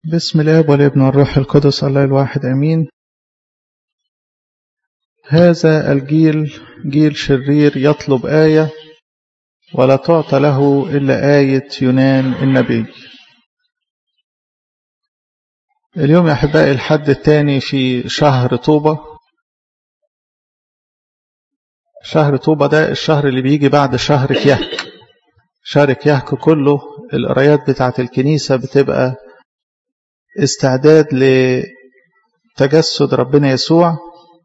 بسم الاب والابن والروح القدس الله الواحد امين هذا الجيل جيل شرير يطلب آية ولا تعطى له إلا آية يونان النبي اليوم يا أحبائي الحد الثاني في شهر طوبة شهر طوبة ده الشهر اللي بيجي بعد شهر كيهك شهر كيهك كله القرايات بتاعت الكنيسة بتبقى استعداد لتجسد ربنا يسوع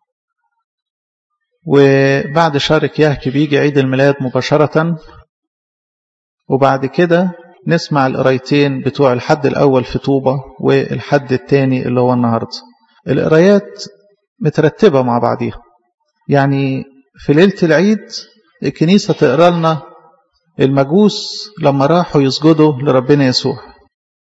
وبعد شهر كيهك بيجي عيد الميلاد مباشرة وبعد كده نسمع القرايتين بتوع الحد الأول في طوبة والحد الثاني اللي هو النهاردة القرايات مترتبة مع بعضيها يعني في ليلة العيد الكنيسة تقرا لنا المجوس لما راحوا يسجدوا لربنا يسوع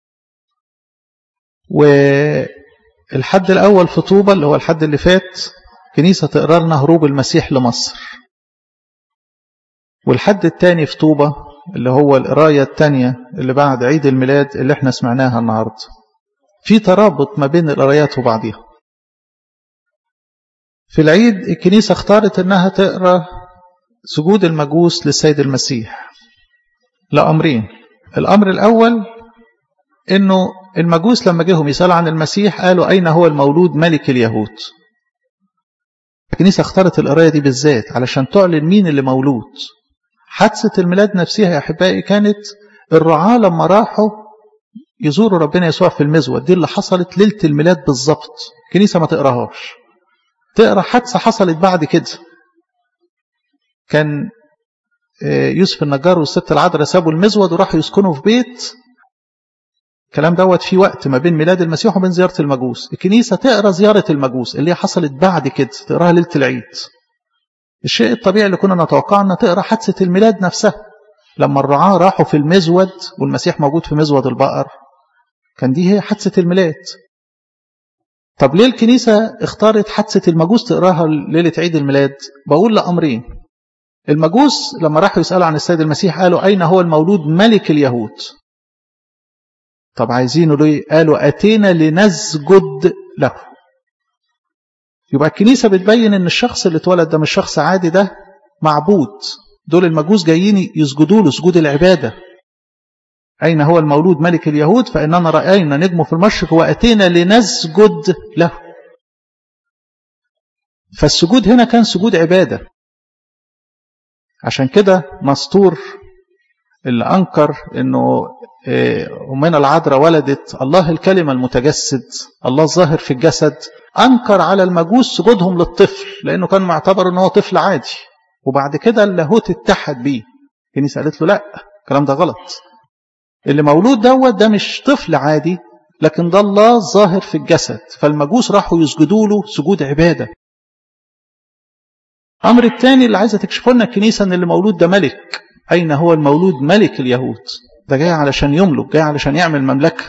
والحد الأول في طوبة اللي هو الحد اللي فات كنيسة تقرا لنا هروب المسيح لمصر والحد الثاني في طوبة اللي هو القراية الثانية اللي بعد عيد الميلاد اللي احنا سمعناها النهاردة في ترابط ما بين القرايات وبعضها في العيد الكنيسة اختارت انها تقرا سجود المجوس للسيد المسيح لأمرين الأمر الأول انه المجوس لما جيهم يسألوا عن المسيح قالوا أين هو المولود ملك اليهود الكنيسة اختارت القراية دي بالذات علشان تعلن مين اللي مولود حادثة الميلاد نفسها يا أحبائي كانت الرعاة لما راحوا يزوروا ربنا يسوع في المزود دي اللي حصلت ليلة الميلاد بالظبط الكنيسة ما تقراهاش تقرا حادثة حصلت بعد كده كان يوسف النجار والست العذراء سابوا المزود وراحوا يسكنوا في بيت الكلام دوت في وقت ما بين ميلاد المسيح وبين زيارة المجوس الكنيسة تقرا زيارة المجوس اللي هي حصلت بعد كده تقراها ليلة العيد الشيء الطبيعي اللي كنا نتوقع أن تقرا حادثة الميلاد نفسها لما الرعاة راحوا في المزود والمسيح موجود في مزود البقر كان دي هي حادثة الميلاد طب ليه الكنيسة اختارت حادثة المجوس تقراها ليلة عيد الميلاد بقول لأمرين المجوس لما راحوا يسألوا عن السيد المسيح قالوا أين هو المولود ملك اليهود طب عايزينه ليه قالوا أتينا لنسجد له يبقى الكنيسة بتبين ان الشخص اللي اتولد ده مش شخص عادي ده معبود دول المجوس جايين يسجدوا له سجود العبادة أين هو المولود ملك اليهود فإننا رأينا نجمه في المشرق وأتينا لنسجد له فالسجود هنا كان سجود عبادة عشان كده مسطور اللي أنكر أنه أمنا العذراء ولدت الله الكلمة المتجسد الله الظاهر في الجسد أنكر على المجوس سجودهم للطفل لأنه كان معتبر أنه طفل عادي وبعد كده اللاهوت اتحد بيه الكنيسة قالت له لا الكلام ده غلط اللي مولود دوت ده مش طفل عادي لكن ده الله الظاهر في الجسد فالمجوس راحوا يسجدوا له سجود عبادة أمر الثاني اللي عايزة تكشفه لنا الكنيسة أن اللي مولود ده ملك أين هو المولود ملك اليهود ده جاي علشان يملك جاي علشان يعمل مملكة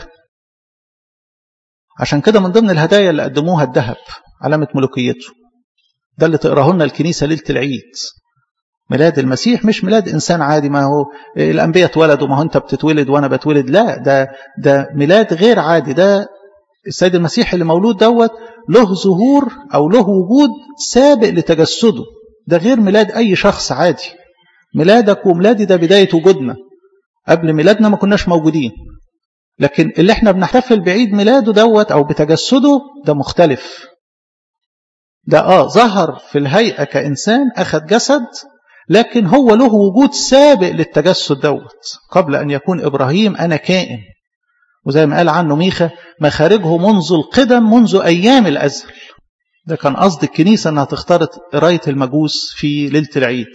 عشان كده من ضمن الهدايا اللي قدموها الذهب علامة ملوكيته ده اللي تقراه لنا الكنيسة ليلة العيد ميلاد المسيح مش ميلاد إنسان عادي ما هو الأنبياء اتولدوا ما هو أنت بتتولد وأنا بتولد لا ده ده ميلاد غير عادي ده السيد المسيح اللي مولود دوت له ظهور أو له وجود سابق لتجسده ده غير ميلاد أي شخص عادي ميلادك وميلادي ده بداية وجودنا قبل ميلادنا ما كناش موجودين لكن اللي احنا بنحتفل بعيد ميلاده دوت او بتجسده ده مختلف ده اه ظهر في الهيئة كإنسان أخذ جسد لكن هو له وجود سابق للتجسد دوت قبل أن يكون إبراهيم أنا كائن وزي ما قال عنه ميخا مخارجه منذ القدم منذ أيام الأزل ده كان قصد الكنيسة أنها تختار قراية المجوس في ليلة العيد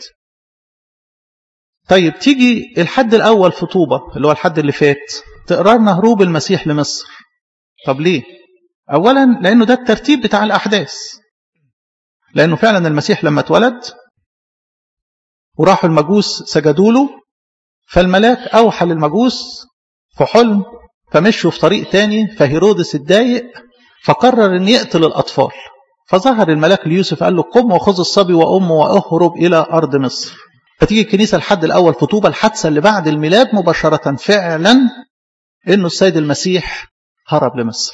طيب تيجي الحد الأول في طوبة اللي هو الحد اللي فات تقرا لنا هروب المسيح لمصر طب ليه أولا لأنه ده الترتيب بتاع الأحداث لأنه فعلا المسيح لما اتولد وراحوا المجوس سجدوا له فالملاك أوحى للمجوس في حلم فمشوا في طريق تاني فهيرودس اتضايق فقرر أن يقتل الأطفال فظهر الملاك ليوسف قال له قم وخذ الصبي وأمه وأهرب إلى أرض مصر فتيجي الكنيسة الحد الأول في طوبة الحادثة اللي بعد الميلاد مباشرة فعلا إنه السيد المسيح هرب لمصر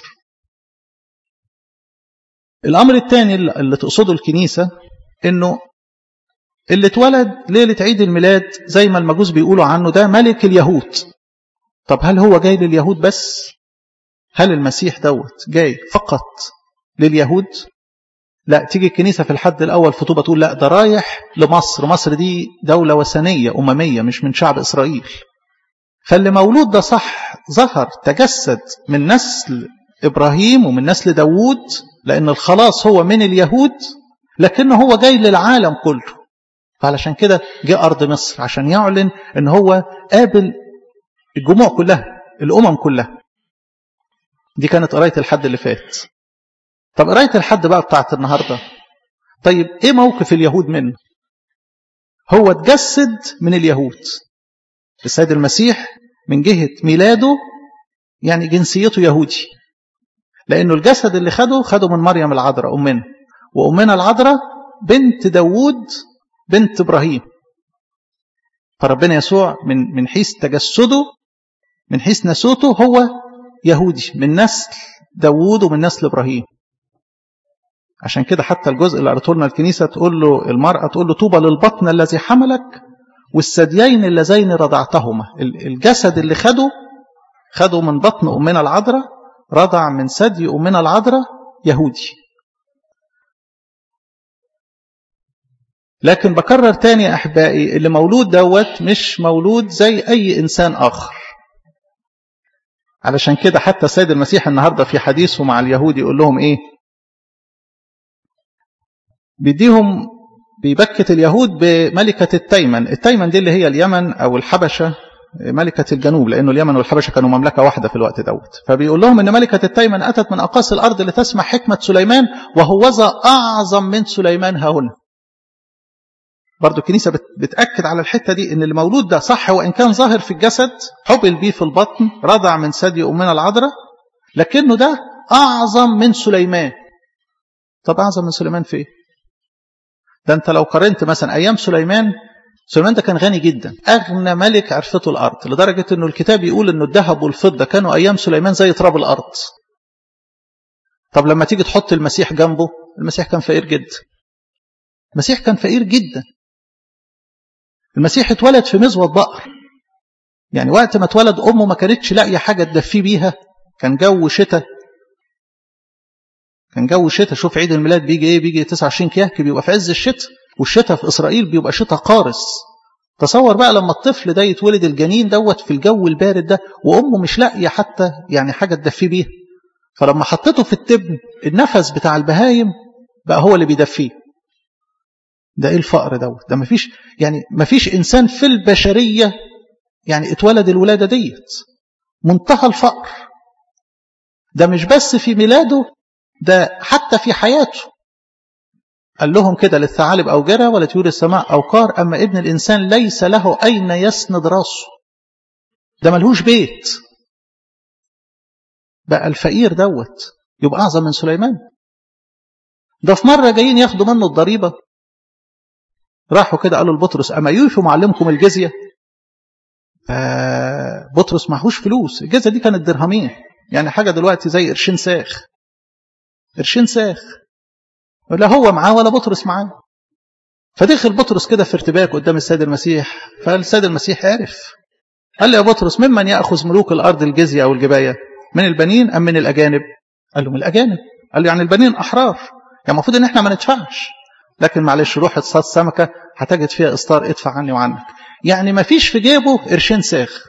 الأمر الثاني اللي تقصده الكنيسة إنه اللي اتولد ليلة عيد الميلاد زي ما المجوس بيقولوا عنه ده ملك اليهود طب هل هو جاي لليهود بس هل المسيح دوت جاي فقط لليهود لا تيجي الكنيسة في الحد الأول في طوبة تقول لا ده رايح لمصر مصر دي دولة وثنية أممية مش من شعب إسرائيل فاللي مولود ده صح ظهر تجسد من نسل إبراهيم ومن نسل داوود لأن الخلاص هو من اليهود لكنه هو جاي للعالم كله فعلشان كده جاء أرض مصر عشان يعلن أن هو قابل الجموع كلها الأمم كلها دي كانت قراية الحد اللي فات طب قراية الحد بقى بتاعت النهاردة طيب ايه موقف اليهود منه هو اتجسد من اليهود السيد المسيح من جهة ميلاده يعني جنسيته يهودي لأنه الجسد اللي خده خده من مريم العذراء أمنا وأمنا العذراء بنت داوود بنت إبراهيم فربنا يسوع من من حيث تجسده من حيث نسوته هو يهودي من نسل داوود ومن نسل إبراهيم عشان كده حتى الجزء اللي قرأته لنا الكنيسة تقول له المرأة تقول له طوبى للبطن الذي حملك والثديين اللذين رضعتهما الجسد اللي خده خده من بطن أمنا العذراء رضع من ثدي أمنا العذراء يهودي لكن بكرر تاني يا أحبائي اللي مولود دوت مش مولود زي أي إنسان آخر علشان كده حتى السيد المسيح النهاردة في حديثه مع اليهود يقول لهم إيه بيديهم بيبكت اليهود بملكة التيمن التيمن دي اللي هي اليمن أو الحبشة ملكة الجنوب لأنه اليمن والحبشة كانوا مملكة واحدة في الوقت دوت فبيقول لهم أن ملكة التيمن أتت من أقاصي الأرض لتسمع حكمة سليمان وهوذا أعظم من سليمان ها هنا برضو الكنيسة بتأكد على الحتة دي أن المولود ده صح وإن كان ظاهر في الجسد حبل بيه في البطن رضع من ثدي أمنا العذراء لكنه ده أعظم من سليمان طب أعظم من سليمان في إيه؟ ده أنت لو قارنت مثلا أيام سليمان سليمان ده كان غني جدا أغنى ملك عرفته الأرض لدرجة أنه الكتاب يقول أنه الذهب والفضة كانوا أيام سليمان زي تراب الأرض طب لما تيجي تحط المسيح جنبه المسيح كان فقير جدا المسيح كان فقير جدا المسيح اتولد في مزوة بقر يعني وقت ما اتولد أمه ما كانتش لاقية حاجة تدفيه بيها كان جو شتاء كان جو شتاء شوف عيد الميلاد بيجي ايه بيجي 29 كيهك بيبقى في عز الشتاء والشتاء في إسرائيل بيبقى شتاء قارس تصور بقى لما الطفل ده يتولد الجنين دوت في الجو البارد ده وأمه مش لاقية حتى يعني حاجة تدفيه بيها فلما حطيته في التبن النفس بتاع البهايم بقى هو اللي بيدفيه ده ايه الفقر دوت ده مفيش يعني مفيش انسان في البشريه يعني اتولد الولاده ديت منتهى الفقر ده مش بس في ميلاده ده حتى في حياته قال لهم كده للثعالب أوجرة ولطيور السماء أوقار أما ابن الإنسان ليس له أين يسند راسه ده ملهوش بيت بقى الفقير دوت يبقى أعظم من سليمان ده في مرة جايين ياخدوا منه الضريبة راحوا كده قالوا لبطرس أما يوفي معلمكم الجزية بطرس معهوش فلوس الجزية دي كانت درهمين يعني حاجة دلوقتي زي قرشين ساخ قرشين ساخ لا هو معاه ولا بطرس معاه فدخل بطرس كده في ارتباك قدام السيد المسيح فالسيد المسيح عرف قال له يا بطرس ممن يأخذ ملوك الأرض الجزية أو الجباية من البنين أم من الأجانب قال له من الأجانب قال له يعني البنين أحرار يعني المفروض إن إحنا ما ندفعش لكن معلش روح اصطاد سمكة هتجد فيها إصطار ادفع عني وعنك يعني ما فيش في جيبه قرشين ساخ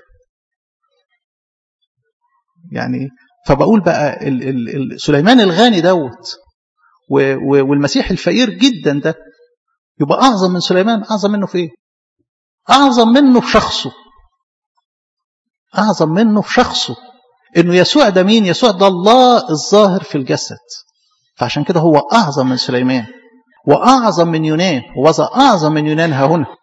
يعني فبقول بقى ال ال ال سليمان الغني دوت والمسيح الفقير جدا ده يبقى أعظم من سليمان أعظم منه في إيه أعظم منه في شخصه أعظم منه في شخصه إنه يسوع ده مين يسوع ده الله الظاهر في الجسد فعشان كده هو أعظم من سليمان وأعظم من يونان وذا أعظم من يونان ها هنا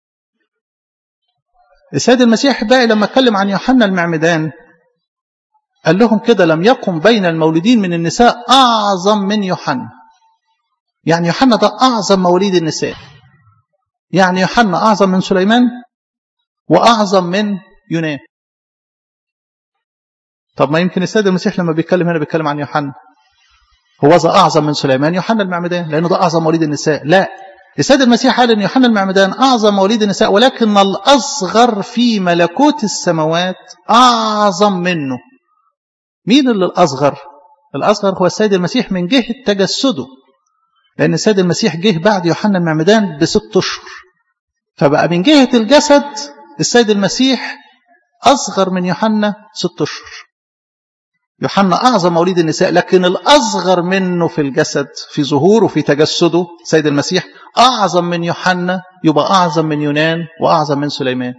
السيد المسيح بقى لما اتكلم عن يوحنا المعمدان قال لهم كده لم يقم بين المولودين من النساء أعظم من يوحنا يعني يوحنا ده أعظم مواليد النساء يعني يوحنا أعظم من سليمان وأعظم من يونان طب ما يمكن السيد المسيح لما بيتكلم هنا بيتكلم عن يوحنا هو ذا أعظم من سليمان يوحنا المعمدان لأنه ده أعظم مواليد النساء لا السيد المسيح قال أن يوحنا المعمدان أعظم مواليد النساء ولكن الأصغر في ملكوت السماوات أعظم منه مين اللي الأصغر الأصغر هو السيد المسيح من جهة تجسده لأن السيد المسيح جه بعد يوحنا المعمدان بست أشهر فبقى من جهة الجسد السيد المسيح أصغر من يوحنا ست أشهر يوحنا أعظم موليد النساء لكن الأصغر منه في الجسد في ظهوره في تجسده سيد المسيح أعظم من يوحنا يبقى أعظم من يونان وأعظم من سليمان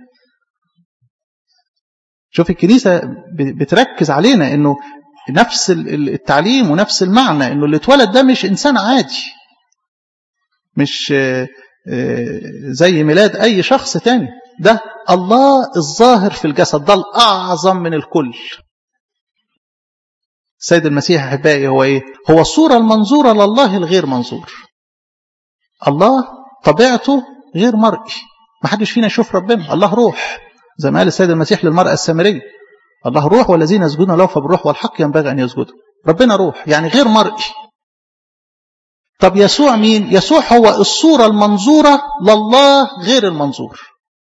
شوف الكنيسة بتركز علينا أنه نفس التعليم ونفس المعنى أنه اللي اتولد ده مش إنسان عادي مش زي ميلاد أي شخص تاني ده الله الظاهر في الجسد ده الأعظم من الكل السيد المسيح أحبائي هو إيه؟ هو الصورة المنظورة لله الغير منظور الله طبيعته غير مرئي ما حدش فينا يشوف ربنا الله روح زي ما قال السيد المسيح للمرأة السامرية الله روح والذين يسجدون له فبالروح والحق ينبغي أن يسجدوا ربنا روح يعني غير مرئي طب يسوع مين يسوع هو الصورة المنظورة لله غير المنظور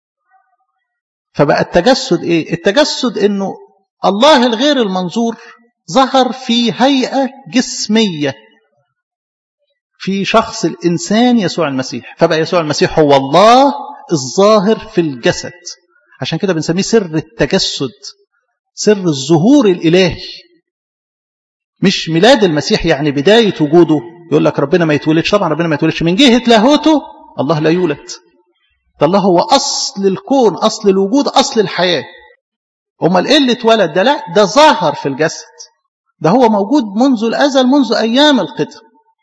فبقى التجسد ايه التجسد انه الله الغير المنظور ظهر في هيئة جسمية في شخص الإنسان يسوع المسيح فبقى يسوع المسيح هو الله الظاهر في الجسد عشان كده بنسميه سر التجسد سر الظهور الإلهي مش ميلاد المسيح يعني بداية وجوده يقول لك ربنا ما يتولدش طبعا ربنا ما يتولدش من جهة لاهوته الله لا يولد ده الله هو أصل الكون أصل الوجود أصل الحياة أمال إيه اللي اتولد ده لا ده ظاهر في الجسد ده هو موجود منذ الأزل منذ أيام القدم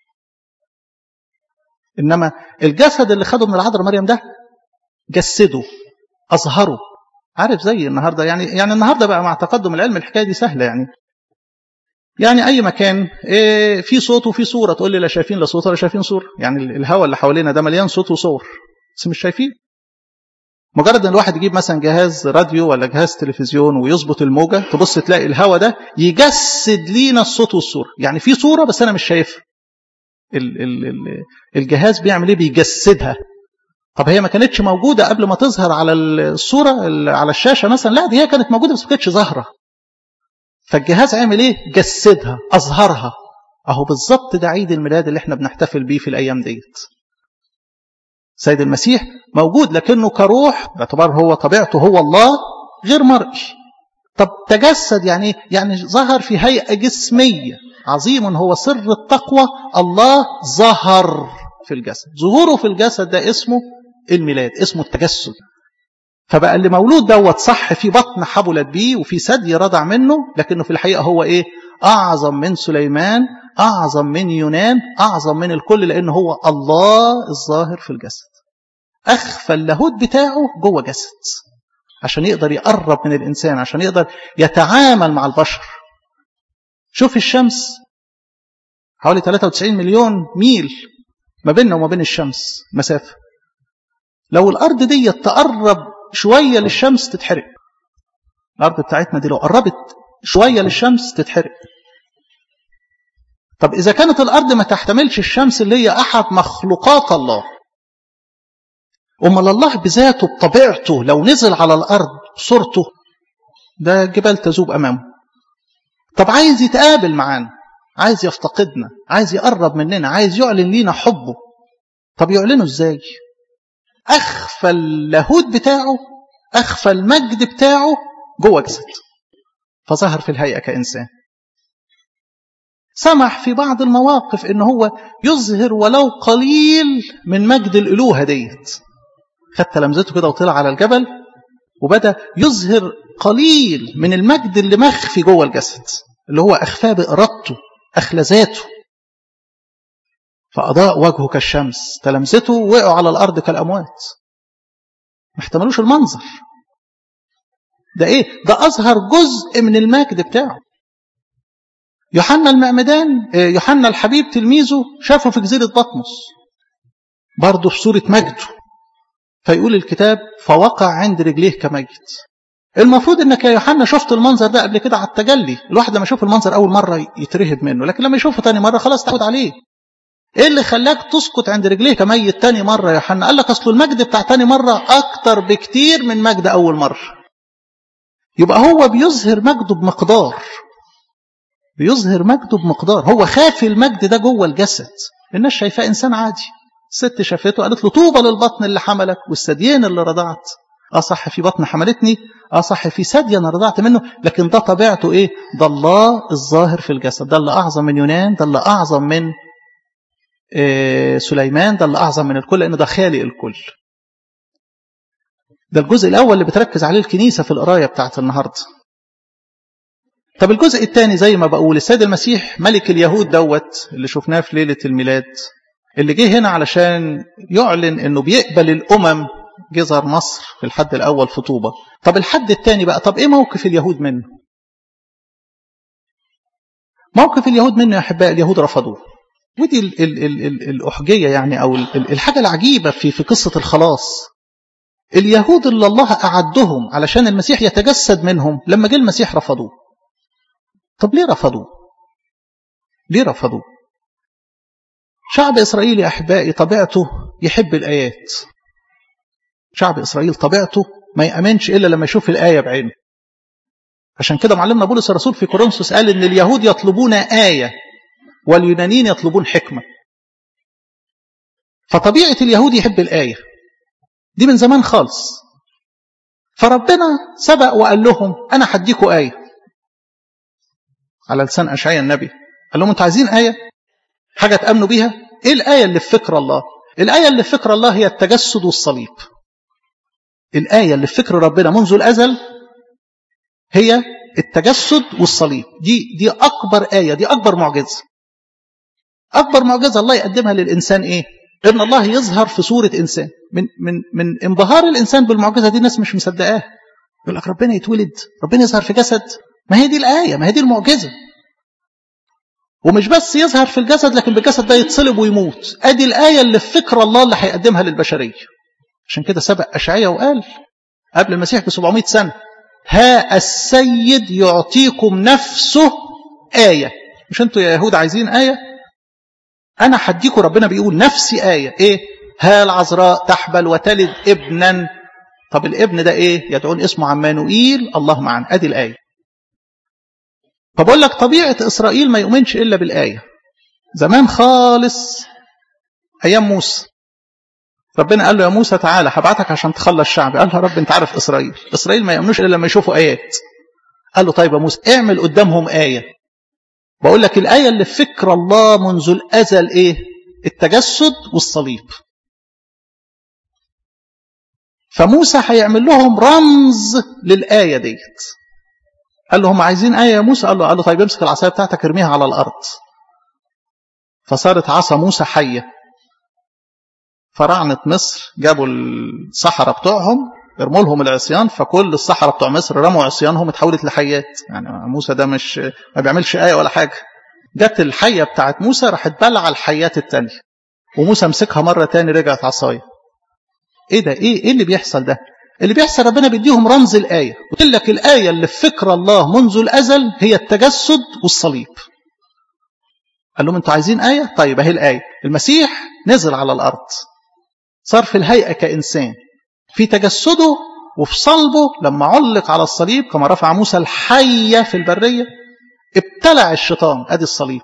إنما الجسد اللي خده من العذراء مريم ده جسده أظهره عارف زي النهارده يعني يعني النهارده بقى مع تقدم العلم الحكايه دي سهله يعني يعني اي مكان إيه في صوت وفي صوره تقول لي لا شايفين لا صوت ولا شايفين صوره يعني الهواء اللي حوالينا ده مليان صوت وصور بس مش شايفين مجرد ان الواحد يجيب مثلا جهاز راديو ولا جهاز تلفزيون ويظبط الموجه تبص تلاقي الهواء ده يجسد لينا الصوت والصوره يعني في صوره بس انا مش شايفها ال ال ال الجهاز بيعمل ايه بيجسدها طب هي ما كانتش موجوده قبل ما تظهر على الصوره على الشاشه مثلا لا دي هي كانت موجوده بس ما كانتش ظاهره فالجهاز عمل ايه جسدها اظهرها اهو بالظبط ده عيد الميلاد اللي احنا بنحتفل بيه في الايام ديت سيد المسيح موجود لكنه كروح باعتبار هو طبيعته هو الله غير مرئي طب تجسد يعني يعني ظهر في هيئه جسميه عظيم هو سر التقوى الله ظهر في الجسد ظهوره في الجسد ده اسمه الميلاد اسمه التجسد فبقى اللي مولود دوت صح في بطن حبلت بيه وفي ثدي رضع منه لكنه في الحقيقه هو ايه اعظم من سليمان اعظم من يونان اعظم من الكل لانه هو الله الظاهر في الجسد اخفى اللاهوت بتاعه جوه جسد عشان يقدر يقرب من الانسان عشان يقدر يتعامل مع البشر شوف الشمس حوالي 93 مليون ميل ما بيننا وما بين الشمس مسافه لو الارض دي تقرب شويه للشمس تتحرق الارض بتاعتنا دي لو قربت شويه للشمس تتحرق طب اذا كانت الارض ما تحتملش الشمس اللي هي احد مخلوقات الله امال الله بذاته بطبيعته لو نزل على الارض صورته ده جبال تذوب امامه طب عايز يتقابل معانا عايز يفتقدنا عايز يقرب مننا عايز يعلن لينا حبه طب يعلنه ازاي اخفى اللاهوت بتاعه اخفى المجد بتاعه جوه جسد فظهر في الهيئه كانسان سمح في بعض المواقف ان هو يظهر ولو قليل من مجد الالوهه ديت خد تلامذته كده وطلع على الجبل وبدا يظهر قليل من المجد اللي مخفي جوه الجسد اللي هو اخفاه بارادته اخلى ذاته فأضاء وجهه كالشمس تلامذته وقعوا على الأرض كالأموات ما احتملوش المنظر ده إيه ده أظهر جزء من المجد بتاعه يوحنا المعمدان يوحنا الحبيب تلميذه شافه في جزيرة بطمس برضه في صورة مجده فيقول الكتاب فوقع عند رجليه كميت المفروض انك يا يوحنا شفت المنظر ده قبل كده على التجلي الواحد لما يشوف المنظر اول مره يترهب منه لكن لما يشوفه تاني مره خلاص تعود عليه ايه اللي خلاك تسقط عند رجليه كميت تاني مره يا يوحنا قال لك اصل المجد بتاع تاني مره اكتر بكتير من مجد اول مره يبقى هو بيظهر مجده بمقدار بيظهر مجده بمقدار هو خافي المجد ده جوه الجسد الناس شايفاه انسان عادي الست شافته قالت له طوبى للبطن اللي حملك والثديين اللي رضعت اه صح في بطن حملتني اه صح في ثدي انا رضعت منه لكن ده طبيعته ايه ده الله الظاهر في الجسد ده اللي اعظم من يونان ده اللي اعظم من إيه سليمان ده اللي اعظم من الكل لان ده خالق الكل ده الجزء الاول اللي بتركز عليه الكنيسه في القرايه بتاعت النهارده طب الجزء الثاني زي ما بقول السيد المسيح ملك اليهود دوت اللي شفناه في ليله الميلاد اللي جه هنا علشان يعلن انه بيقبل الامم جزر مصر في الحد الاول في طوبه طب الحد الثاني بقى طب ايه موقف اليهود منه موقف اليهود منه يا احبائي اليهود رفضوه ودي ال ال ال ال الاحجيه يعني او ال الحاجه العجيبه في في قصه الخلاص اليهود اللي الله اعدهم علشان المسيح يتجسد منهم لما جه المسيح رفضوه طب ليه رفضوه ليه رفضوه شعب إسرائيل يا أحبائي طبيعته يحب الآيات شعب إسرائيل طبيعته ما يأمنش إلا لما يشوف الآية بعينه عشان كده معلمنا بولس الرسول في كورنثوس قال إن اليهود يطلبون آية واليونانيين يطلبون حكمة فطبيعة اليهود يحب الآية دي من زمان خالص فربنا سبق وقال لهم أنا هديكوا آية على لسان أشعيا النبي قال لهم أنتوا عايزين آية حاجة تأمنوا بيها إيه الآية اللي في فكر الله الآية اللي في فكر الله هي التجسد والصليب الآية اللي في فكر ربنا منذ الأزل هي التجسد والصليب دي دي أكبر آية دي أكبر معجزة أكبر معجزة الله يقدمها للإنسان إيه إن الله يظهر في صورة إنسان من من من انبهار الإنسان بالمعجزة دي الناس مش مصدقاها يقول لك ربنا يتولد ربنا يظهر في جسد ما هي دي الآية ما هي دي المعجزة ومش بس يظهر في الجسد لكن بالجسد ده يتصلب ويموت ادي الآية اللي في فكر الله اللي هيقدمها للبشرية عشان كده سبق أشعية وقال قبل المسيح ب 700 سنة ها السيد يعطيكم نفسه آية مش انتوا يا يهود عايزين آية أنا هديكم ربنا بيقول نفسي آية إيه ها العذراء تحبل وتلد ابنا طب الابن ده إيه يدعون اسمه عمانوئيل الله معنا أدي الآية فبقول لك طبيعة إسرائيل ما يؤمنش إلا بالآية زمان خالص أيام موسى ربنا قال له يا موسى تعالى هبعتك عشان تخلص شعبي قال له رب انت عارف إسرائيل إسرائيل ما يؤمنوش إلا لما يشوفوا آيات قال له طيب يا موسى اعمل قدامهم آية بقول لك الآية اللي في فكر الله منذ الأزل إيه التجسد والصليب فموسى هيعمل لهم رمز للآية ديت قال له هم عايزين آية يا موسى قال له قال له طيب امسك العصاية بتاعتك ارميها على الأرض فصارت عصا موسى حية فرعنة مصر جابوا الصحراء بتوعهم ارموا لهم العصيان فكل الصحراء بتوع مصر رموا عصيانهم اتحولت لحيات يعني موسى ده مش ما بيعملش آية ولا حاجة جت الحية بتاعت موسى راحت بلع الحيات التانية وموسى مسكها مرة تاني رجعت عصاية ايه ده ايه ايه اللي بيحصل ده اللي بيحصل ربنا بيديهم رمز الآية قلت لك الآية اللي في فكر الله منذ الأزل هي التجسد والصليب قال لهم انتوا عايزين آية طيب اهي الآية المسيح نزل على الأرض صار في الهيئة كإنسان في تجسده وفي صلبه لما علق على الصليب كما رفع موسى الحية في البرية ابتلع الشيطان ادي الصليب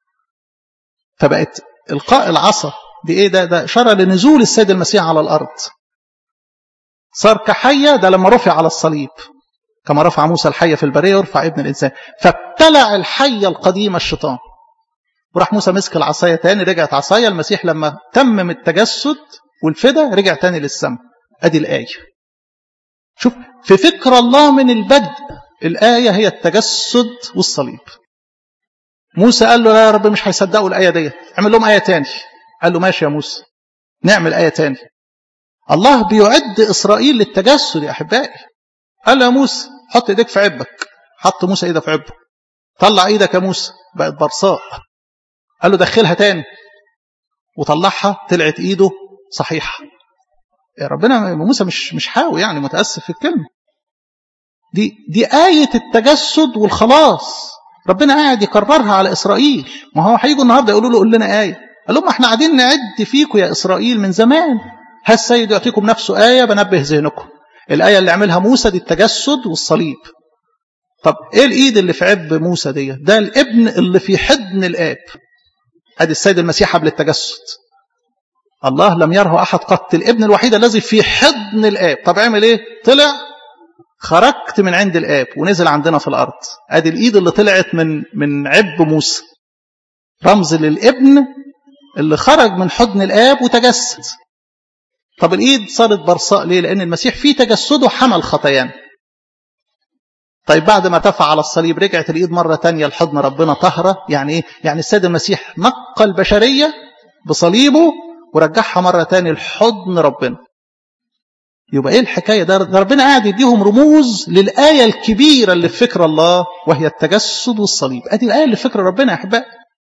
فبقت القاء العصا دي ايه ده ده اشاره لنزول السيد المسيح على الارض صار كحية ده لما رفع على الصليب كما رفع موسى الحية في البرية يرفع ابن الإنسان فابتلع الحية القديمة الشيطان وراح موسى مسك العصاية تاني رجعت عصاية المسيح لما تمم التجسد والفدا رجع تاني للسماء ادي الآية شوف في فكر الله من البدء الآية هي التجسد والصليب موسى قال له لا يا رب مش هيصدقوا الآية ديت اعمل لهم آية تاني قال له ماشي يا موسى نعمل آية تاني الله بيعد إسرائيل للتجسد يا أحبائي قال له يا موسى حط إيديك في عبك حط موسى إيده في عبه طلع إيدك يا موسى بقت برصاء قال له دخلها تاني وطلعها طلعت إيده صحيحة يا ربنا موسى مش مش حاوي يعني متأسف في الكلمة دي دي آية التجسد والخلاص ربنا قاعد يكررها على إسرائيل ما هو هيجوا النهارده يقولوا له قول لنا آية قال لهم احنا قاعدين نعد فيكم يا إسرائيل من زمان ها السيد يعطيكم نفسه آية بنبه ذهنكم الآية اللي عملها موسى دي التجسد والصليب طب ايه الايد اللي في عب موسى دي ده الابن اللي في حضن الاب ادي السيد المسيح قبل التجسد الله لم يره احد قط الابن الوحيد الذي في حضن الاب طب عمل ايه طلع خرجت من عند الاب ونزل عندنا في الارض ادي الايد اللي طلعت من من عب موسى رمز للابن اللي خرج من حضن الاب وتجسد طب الايد صارت برصاء ليه لان المسيح في تجسده حمل خطايانا طيب بعد ما تفع على الصليب رجعت الايد مره تانية لحضن ربنا طهره يعني ايه يعني السيد المسيح نقى البشريه بصليبه ورجعها مره تانية لحضن ربنا يبقى ايه الحكايه ده, ده ربنا قاعد يديهم رموز للايه الكبيره اللي في فكر الله وهي التجسد والصليب ادي الايه اللي في فكر ربنا يا احبائي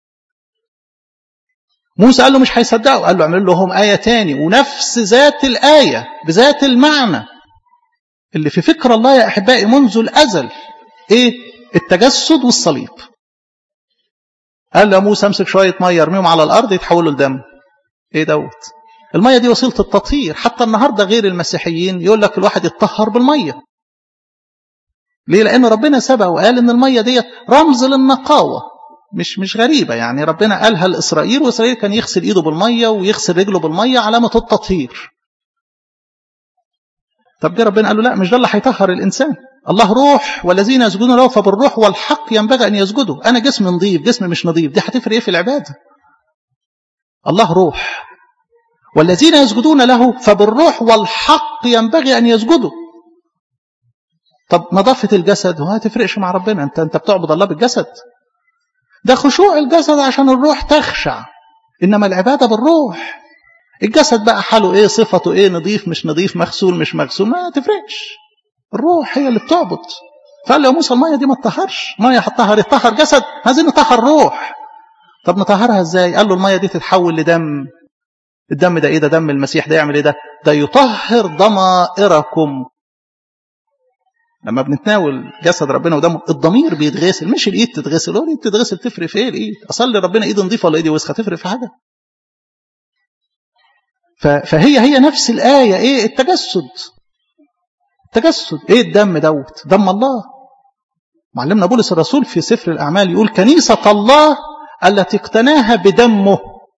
موسى قال له مش هيصدقوا قال له اعمل لهم ايه تاني ونفس ذات الايه بذات المعنى اللي في فكر الله يا احبائي منذ الازل ايه التجسد والصليب قال له موسى امسك شويه ميه ارميهم على الارض يتحولوا لدم ايه دوت الميه دي وسيله التطهير حتى النهارده غير المسيحيين يقول لك الواحد يتطهر بالميه ليه لان ربنا سبق وقال ان الميه ديت رمز للنقاوه مش مش غريبه يعني ربنا قالها لاسرائيل واسرائيل كان يغسل ايده بالميه ويغسل رجله بالميه علامه التطهير طب ده ربنا قال له لا مش ده اللي هيطهر الانسان الله روح والذين يسجدون له فبالروح والحق ينبغي ان يسجدوا انا جسم نظيف جسم مش نظيف دي هتفرق ايه في العباده الله روح والذين يسجدون له فبالروح والحق ينبغي ان يسجدوا طب نظافه الجسد ما تفرقش مع ربنا انت انت بتعبد الله بالجسد ده خشوع الجسد عشان الروح تخشع انما العباده بالروح الجسد بقى حاله ايه صفته ايه نظيف مش نظيف مغسول مش مغسول ما تفرقش الروح هي اللي بتعبد فقال له يا موسى الميه دي ما تطهرش ميه هتطهر يطهر جسد عايزين نطهر روح طب نطهرها ازاي قال له الميه دي تتحول لدم الدم ده ايه ده دم المسيح ده يعمل ايه ده ده يطهر ضمائركم لما بنتناول جسد ربنا ودمه الضمير بيتغسل مش الايد تتغسل هو الايد تتغسل تفرق في ايه الايد اصلي ربنا ايد نظيفه ولا ايدي وسخه تفرق في حاجه فهي هي نفس الآية إيه التجسد التجسد إيه الدم دوت دم الله معلمنا بولس الرسول في سفر الأعمال يقول كنيسة الله التي اقتناها بدمه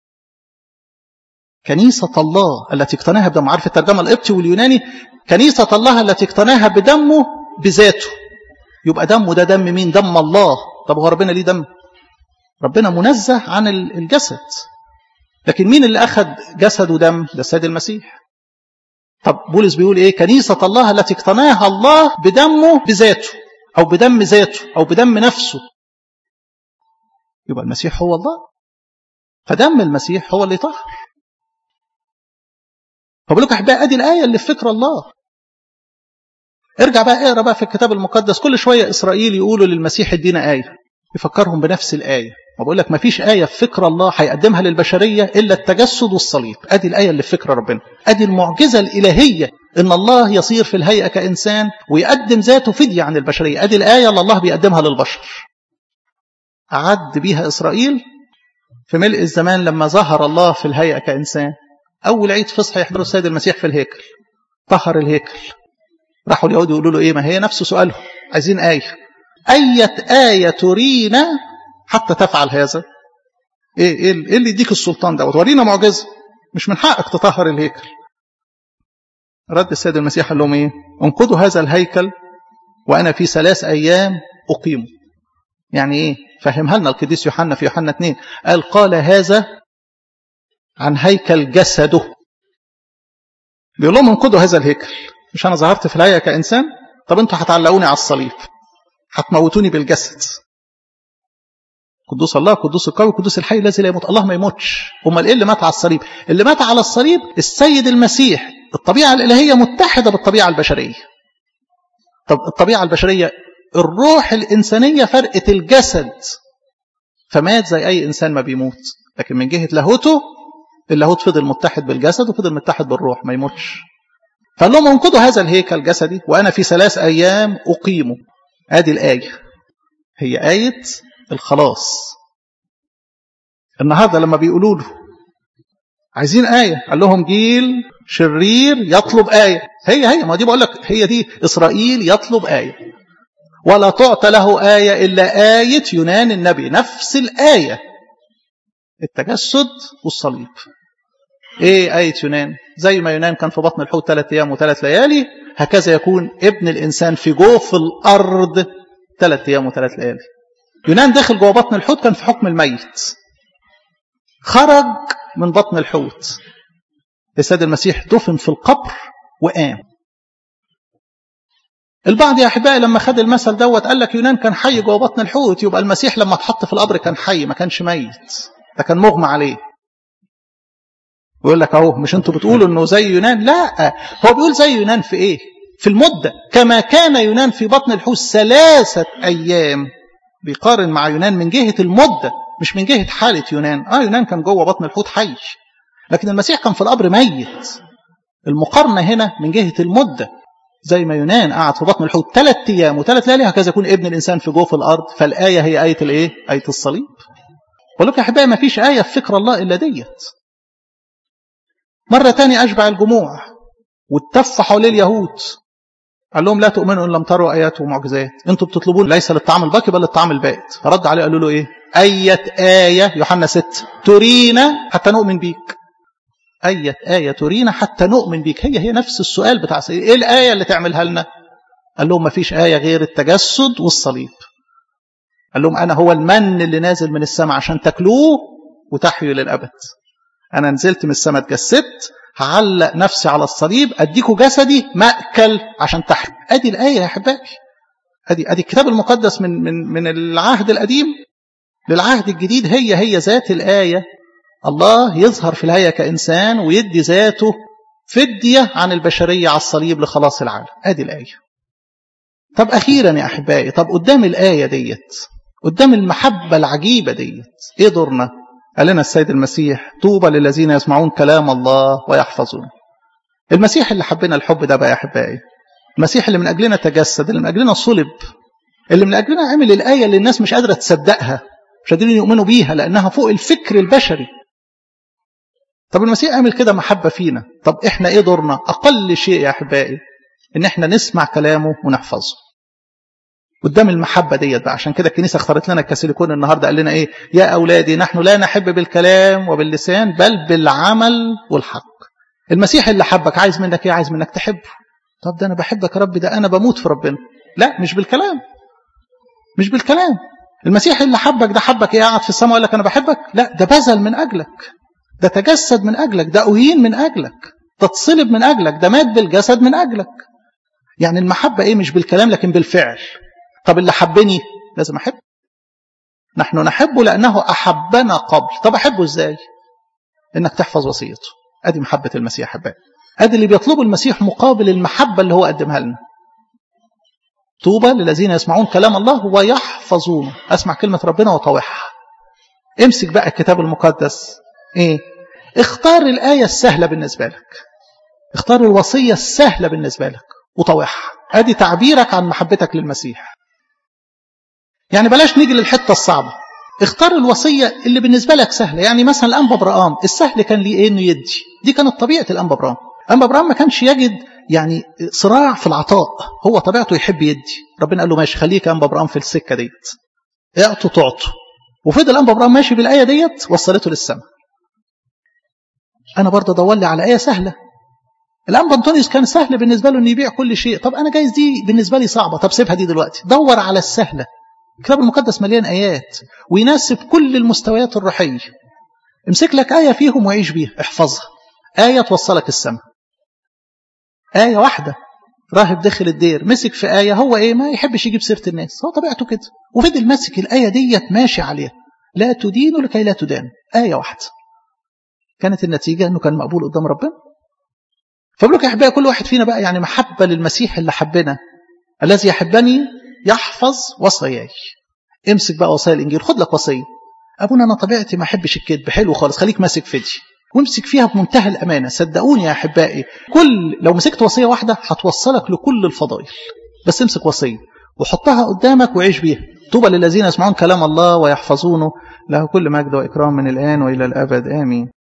كنيسة الله التي اقتناها بدمه عارف الترجمة القبطي واليوناني كنيسة الله التي اقتناها بدمه بذاته يبقى دمه ده دم مين دم الله طب هو ربنا ليه دم ربنا منزه عن الجسد لكن مين اللي أخذ جسد ودم ده السيد المسيح طب بولس بيقول إيه كنيسة الله التي اقتناها الله بدمه بذاته أو بدم ذاته أو بدم نفسه يبقى المسيح هو الله فدم المسيح هو اللي طهر فبقول لك أحبائي أدي الآية اللي في فكر الله ارجع بقى اقرا بقى في الكتاب المقدس كل شوية إسرائيل يقولوا للمسيح ادينا آية يفكرهم بنفس الآية ما بقول لك ما فيش آية في فكر الله هيقدمها للبشرية إلا التجسد والصليب أدي الآية اللي في فكر ربنا أدي المعجزة الإلهية إن الله يصير في الهيئة كإنسان ويقدم ذاته فدية عن البشرية أدي الآية اللي الله بيقدمها للبشر أعد بيها إسرائيل في ملء الزمان لما ظهر الله في الهيئة كإنسان أول عيد فصح يحضروا السيد المسيح في الهيكل طهر الهيكل راحوا اليهود يقولوا له إيه ما هي نفس سؤالهم عايزين آية أية آية ترينا حتى تفعل هذا ايه ايه اللي يديك السلطان ده ورينا معجزه مش من حقك تطهر الهيكل رد السيد المسيح قال لهم ايه انقضوا هذا الهيكل وانا في ثلاث ايام اقيمه يعني ايه فهمها لنا القديس يوحنا في يوحنا 2 قال قال هذا عن هيكل جسده بيقول لهم انقضوا هذا الهيكل مش انا ظهرت في الهيئه كانسان طب انتوا هتعلقوني على الصليب هتموتوني بالجسد قدوس الله قدوس القوي قدوس الحي الذي لا يموت الله ما يموتش امال ايه اللي مات على الصليب اللي مات على الصليب السيد المسيح الطبيعه الالهيه متحده بالطبيعه البشريه طب الطبيعه البشريه الروح الانسانيه فرقه الجسد فمات زي اي انسان ما بيموت لكن من جهه لاهوته اللاهوت فضل متحد بالجسد وفضل متحد بالروح ما يموتش فقال لهم انقضوا هذا الهيكل جسدي وأنا في ثلاث أيام أقيمه آدي الآية هي آية الخلاص النهاردة لما بيقولوا له عايزين آية قال لهم جيل شرير يطلب آية هي هي ما دي بقول لك هي دي إسرائيل يطلب آية ولا تعطى له آية إلا آية يونان النبي نفس الآية التجسد والصليب ايه آية يونان زي ما يونان كان في بطن الحوت ثلاث أيام وثلاث ليالي هكذا يكون ابن الإنسان في جوف الأرض ثلاث أيام وثلاث ليالي يونان داخل جوه بطن الحوت كان في حكم الميت خرج من بطن الحوت السيد المسيح دفن في القبر وقام البعض يا احبائي لما خد المثل دوت قال لك يونان كان حي جوه بطن الحوت يبقى المسيح لما اتحط في القبر كان حي ما كانش ميت ده كان مغمى عليه ويقول لك اهو مش انتوا بتقولوا انه زي يونان لا هو بيقول زي يونان في ايه في المده كما كان يونان في بطن الحوت ثلاثه ايام بيقارن مع يونان من جهه المده مش من جهه حاله يونان اه يونان كان جوه بطن الحوت حي لكن المسيح كان في القبر ميت المقارنه هنا من جهه المده زي ما يونان قعد في بطن الحوت ثلاث ايام وثلاث ليالي هكذا يكون ابن الانسان في جوف الارض فالايه هي ايه الايه ايه الصليب بقول لك يا احبائي ما فيش ايه في فكر الله الا ديت مرة تاني أشبع الجموع واتف حواليه اليهود قال لهم لا تؤمنوا إن لم تروا آيات ومعجزات أنتم بتطلبون ليس للطعام الباقي بل للطعام البائت فرد عليه قالوا له إيه أية آية يوحنا 6 ترينا حتى نؤمن بيك أية آية ترينا حتى نؤمن بيك هي هي نفس السؤال بتاع سيدي. إيه الآية اللي تعملها لنا قال لهم ما فيش آية غير التجسد والصليب قال لهم أنا هو المن اللي نازل من السماء عشان تاكلوه وتحيوا للأبد أنا نزلت من السماء اتجسدت هعلق نفسي على الصليب أديكوا جسدي مأكل عشان تحيوا أدي الآية يا أحبائي أدي أدي الكتاب المقدس من من من العهد القديم للعهد الجديد هي هي ذات الآية الله يظهر في الهيئة كإنسان ويدي ذاته فدية عن البشرية على الصليب لخلاص العالم أدي الآية طب أخيرا يا أحبائي طب قدام الآية ديت قدام المحبة العجيبة ديت إيه دورنا قال لنا السيد المسيح طوبى للذين يسمعون كلام الله ويحفظون المسيح اللي حبنا الحب ده بقى يا أحبائي المسيح اللي من أجلنا تجسد اللي من أجلنا صلب اللي من أجلنا عمل الآية اللي الناس مش قادرة تصدقها مش قادرين يؤمنوا بيها لأنها فوق الفكر البشري طب المسيح عمل كده محبة فينا طب إحنا إيه دورنا أقل شيء يا أحبائي إن إحنا نسمع كلامه ونحفظه قدام المحبة ديت بقى عشان كده الكنيسة اختارت لنا الكاثوليكون النهاردة قال لنا إيه يا أولادي نحن لا نحب بالكلام وباللسان بل بالعمل والحق المسيح اللي حبك عايز منك إيه عايز منك تحبه طب ده أنا بحبك يا رب ده أنا بموت في ربنا لا مش بالكلام مش بالكلام المسيح اللي حبك ده حبك ايه قاعد في السماء وقال لك انا بحبك لا ده بذل من اجلك ده تجسد من اجلك ده اهين من اجلك ده اتصلب من اجلك ده مات بالجسد من اجلك يعني المحبة ايه مش بالكلام لكن بالفعل طب اللي حبني لازم احب نحن نحبه لانه احبنا قبل طب احبه ازاي انك تحفظ وصيته ادي محبة المسيح احبائي ادي اللي بيطلبه المسيح مقابل المحبة اللي هو قدمها لنا طوبى للذين يسمعون كلام الله ويحفظونه اسمع كلمة ربنا وطوعها امسك بقى الكتاب المقدس ايه اختار الآية السهلة بالنسبة لك اختار الوصية السهلة بالنسبة لك وطوعها ادي تعبيرك عن محبتك للمسيح يعني بلاش نيجي للحتة الصعبة اختار الوصية اللي بالنسبة لك سهلة يعني مثلا الأنبا برام السهل كان ليه ايه انه يدي دي كانت طبيعة الأنبا برام أنبا برام ما كانش يجد يعني صراع في العطاء هو طبيعته يحب يدي ربنا قال له ماشي خليك يا أنبا برام في السكة ديت اعطوا تعطوا وفضل أنبا برام ماشي بالآية ديت وصلته للسماء أنا برضه دور لي على آية سهلة الأنبا أنطونيوس كان سهل بالنسبة له أن يبيع كل شيء طب أنا جايز دي بالنسبة لي صعبة طب سيبها دي دلوقتي دور على السهلة الكتاب المقدس مليان آيات ويناسب كل المستويات الروحية امسك لك آية فيهم وعيش بيها احفظها آية توصلك السماء آية واحدة راهب داخل الدير مسك في آية هو إيه ما يحبش يجيب سيرة الناس هو طبيعته كده وفضل ماسك الآية ديت ماشي عليها لا تدين لكي لا تدان آية واحدة كانت النتيجة أنه كان مقبول قدام ربنا فبلوك يا أحبائي كل واحد فينا بقى يعني محبة للمسيح اللي حبنا الذي يحبني يحفظ وصاياي امسك بقى وصايا الإنجيل خد لك وصية أبونا أنا طبيعتي ما أحبش الكذب حلو خالص خليك ماسك في دي وامسك فيها بمنتهى الأمانة صدقوني يا أحبائي كل لو مسكت وصية واحدة هتوصلك لكل الفضائل بس امسك وصية وحطها قدامك وعيش بيها طوبى للذين يسمعون كلام الله ويحفظونه له كل مجد وإكرام من الآن وإلى الأبد آمين